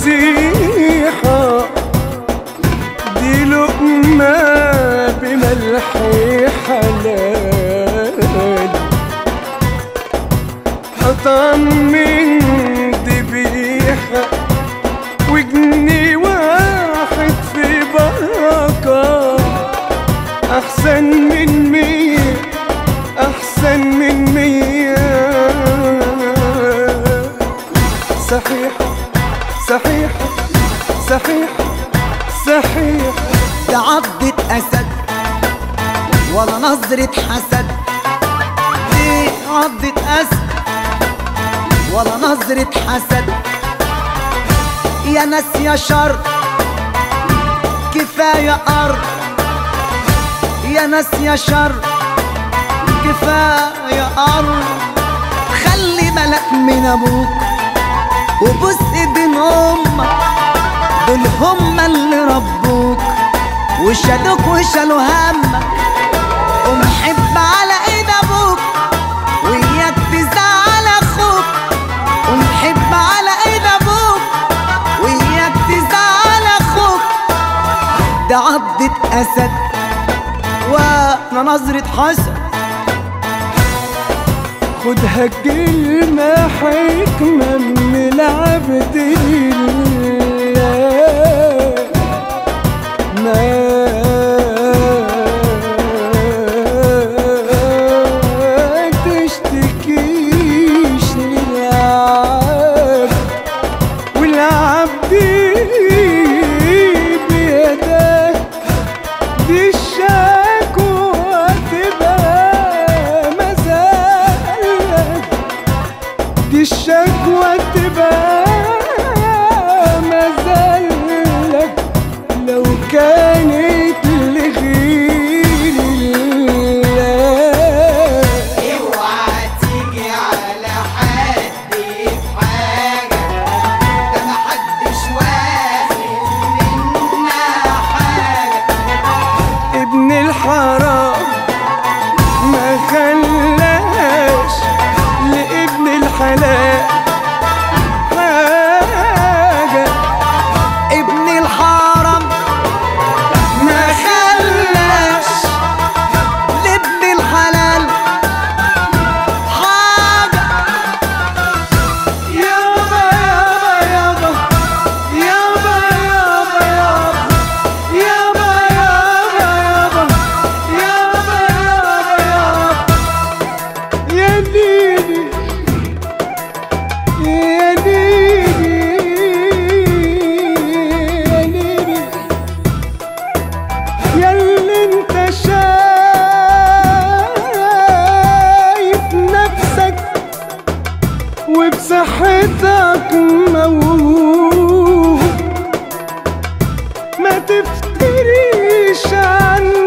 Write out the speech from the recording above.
نصيحة دي لقمة بملح حلال أطمن ذبيحة وجنيه واحد في بركة أحسن من مية أحسن من مية صحيحة صحيحة صحيحة صحيحة ده عضة أسد ولا نظرة حسد دي عضة أسد ولا نظرة حسد يا ناس يا شر كفاية أرض يا ناس يا شر كفاية أرض خلي بالك من أبوك وبص ايدين أمك دول هما اللي ربوك وشالوك وشالوا همك ومحب على ايد ابوك وياك تزعل اخوك ومحب على ايد ابوك وياك تزعل اخوك ده عضة اسد وانا نظرة حسد خدها كلمة حكمة من العبد لله ما تشتكيش للعبد والعبد بيده دي الشكوى تبقى مزاج دي الشكوى تبقى مزلك لو كانت لغير الله اوعى تيجي على حد في حاجة ده محدش واخد منا حاجة ابن الحرام ما خلاش لابن الحلال حاجة ابن الحرم ما خلاش لابن الحلال حاجة يابا يابا يابا يابا يابا يابا يابا يابا يابا يابا يابا يا ديدي يا ديدي يا ديدي ياللي انت شايف نفسك وبصحتك موهوب ما تفتريش عن